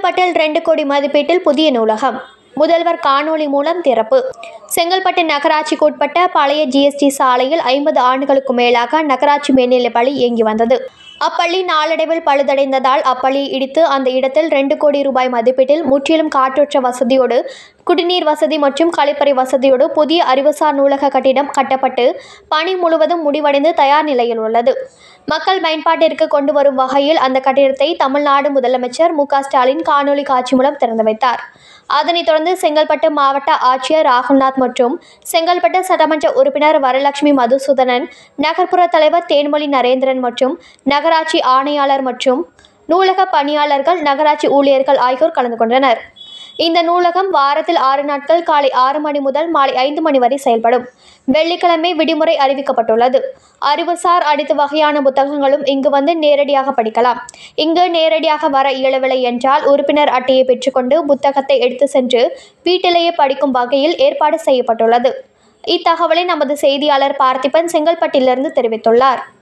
செங்கல்பட்டில் ரெண்டு கோடி மதிப்பீட்டில் புதிய நூலகம் முதல்வர் காணொளி மூலம் திறப்பு செங்கல்பட்டு நகராட்சிக்கு உட்பட்ட பழைய ஜிஎஸ்டி சாலையில் ஐம்பது ஆண்டுகளுக்கு மேலாக நகராட்சி மேல்நிலைப் பள்ளி இயங்கி வந்தது அப்பள்ளி நாளடைவில் பழுதடைந்ததால் அப்பள்ளியை இடித்து அந்த இடத்தில் ரெண்டு கோடி ரூபாய் மதிப்பீட்டில் முற்றிலும் காற்றோட்ட வசதியோடு குடிநீர் வசதி மற்றும் கழிப்பறை வசதியோடு புதிய அறிவுசார் நூலக கட்டிடம் கட்டப்பட்டு பணி முழுவதும் முடிவடைந்து தயார் நிலையில் உள்ளது மக்கள் பயன்பாட்டிற்கு கொண்டு வரும் வகையில் அந்த கட்டிடத்தை தமிழ்நாடு முதலமைச்சர் மு க ஸ்டாலின் காணொலி காட்சி மூலம் திறந்து வைத்தார் அதனைத் தொடர்ந்து செங்கல்பட்டு மாவட்ட ஆட்சியர் ராகுல்நாத் மற்றும் செங்கல்பட்டு சட்டமன்ற உறுப்பினர் வரலட்சுமி மதுசூதனன் நகர்ப்புற தலைவர் தேன்மொழி நரேந்திரன் மற்றும் நகராட்சி ஆணையாளர் மற்றும் நூலக பணியாளர்கள் நகராட்சி ஊழியர்கள் ஆகியோர் கலந்து கொண்டனர் இந்த நூலகம் வாரத்தில் ஆறு நாட்கள் காலை ஆறு மணி முதல் மாலை ஐந்து மணி வரை செயல்படும் வெள்ளிக்கிழமை விடுமுறை அறிவிக்கப்பட்டுள்ளது அறிவுசார் அனைத்து வகையான புத்தகங்களும் இங்கு வந்து நேரடியாக படிக்கலாம் இங்கு நேரடியாக வர இயலவில்லை என்றால் உறுப்பினர் அட்டையை பெற்றுக்கொண்டு புத்தகத்தை எடுத்து சென்று வீட்டிலேயே படிக்கும் வகையில் ஏற்பாடு செய்யப்பட்டுள்ளது இத்தகவலை நமது செய்தியாளர் பார்த்திபன் செங்கல்பட்டிலிருந்து தெரிவித்துள்ளார்